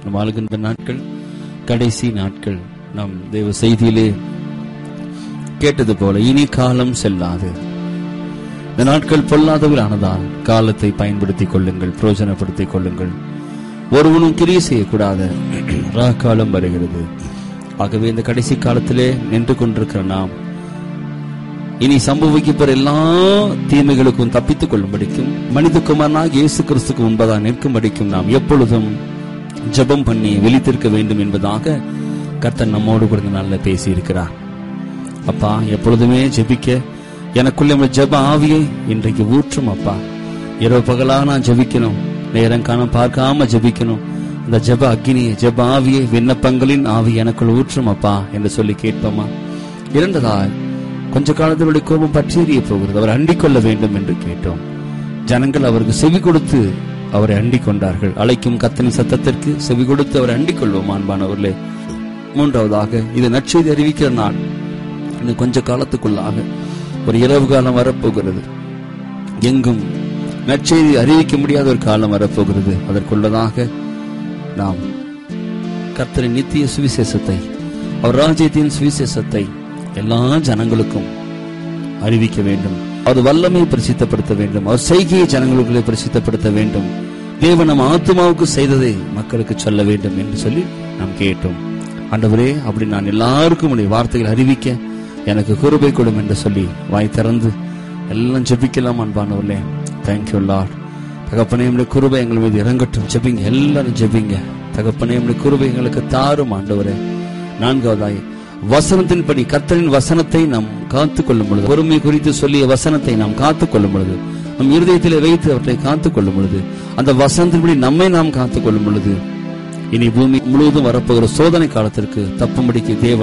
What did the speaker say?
நாம் வாழ்கின்ற நாட்கள் கடைசி நாட்கள் நம் தேவ செய்தியிலே கேட்டது போல இனி காலம் செல்லாது இந்த நாட்கள் பொல்லாதவர் ஆனதால் காலத்தை பயன்படுத்திக் கொள்ளுங்கள் பிரயோஜனப்படுத்திக் கொள்ளுங்கள் ஒருவனும் கிரியை செய்யக்கூடாத காலம் வருகிறது ஆகவே இந்த கடைசி காலத்திலே நின்று கொண்டிருக்கிற நாம் இனி சம்பவிக்கப்போற எல்லா தீமைகளுக்கும் தப்பித்துக் கொள்ளும்படிக்கும் மனிதகுமாரனாக இயேசு கிறிஸ்துக்கு முன்பதாக நிற்கும்படிக்கும் நாம் எப்பொழுதும் ஜெபம் பண்ணி விழித்திருக்க வேண்டும் என்பதாக கர்த்தர் நம்மோடு கூட இந்த நாளில் பேசி இருக்கிறார் அப்பா எப்பொழுதுமே ஜெபிக்க எனக்குள்ள உள்ள ஜெப ஆவியை இன்றைக்கு ஊற்றும் அப்பா இரவு பகலா நான் ஜெபிக்கணும் நேரம் காண பார்க்காம ஜெபிக்கணும் அந்த ஜெப அக்னியை ஜெப ஆவியை விண்ணப்பங்களின் ஆவி எனக்குள் ஊற்றும் அப்பா என்று சொல்லி கேட்போமா இரண்டதாய் கொஞ்ச காலத்தினுடைய கோபம் பற்றி எறிய போகிறது அவர் அண்டிக் கொள்ள வேண்டும் என்று கேட்டோம் ஜனங்கள் அவருக்கு செவி கொடுத்து அவரை அண்டிக் கொண்டார்கள் அழைக்கும் கத்தனின் சத்தத்திற்கு செவி கொடுத்து அவரை அண்டிக் கொள்வோம் அன்பானவர்களே மூன்றாவதாக இது நற்செய்தி அறிவிக்கிற நாள் இன்னும் கொஞ்ச காலத்துக்குள்ளாக ஒரு இரவு காலம் வரப்போகிறது எங்கும் நற்செய்தி அறிவிக்க முடியாத ஒரு காலம் வரப்போகிறது அதற்குள்ளதாக நாம் கர்த்தரின் நித்திய சுவிசேஷத்தை அவர் ராஜ்யத்தின் சுவிசேஷத்தை எல்லா ஜனங்களுக்கும் அறிவிக்க வேண்டும் அவர் வல்லமை பிரசித்தப்படுத்த வேண்டும் அவர் செய்கையை ஜனங்களுக்குள்ளே பிரசித்தப்படுத்த வேண்டும் தேவன் நம் ஆத்மாவுக்கு செய்ததை மக்களுக்கு சொல்ல வேண்டும் என்று சொல்லி நாம் கேட்டோம் ஆண்டவரே அப்படி நான் எல்லாருக்கும் உடைய வார்த்தைகள் அறிவிக்க எனக்கு குருபை கொடும் என்று சொல்லி வாய் திறந்து எல்லாம் ஜெபிக்கலாம் அன்பானவர்களே தேங்க்யூ லார்ட் தகப்பனே நம்முடைய குருபை எங்கள் மீது இறங்கட்டும் ஜெபிங்க எல்லாரும் ஜெபிங்க தகப்பனே நம்முடைய குருபை எங்களுக்கு தாரும் ஆண்டவரே நான்காவதாய் வசனத்தின்படி கர்த்தரின் வசனத்தை நாம் காத்துக் கொள்ளும் பொழுது பொறுமை குறித்து சொல்லிய வசனத்தை நாம் காத்துக் கொள்ளும் பொழுது நம் இருதயத்தில் வைத்து அவற்றை காத்துக் கொள்ளும் பொழுது அந்த வசனத்தின்படி நம்மை நாம் காத்துக் கொள்ளும் பொழுது இனி பூமி முழுவதும் வரப்போகிற சோதனை காலத்திற்கு தப்பும்படிக்கு தேவன்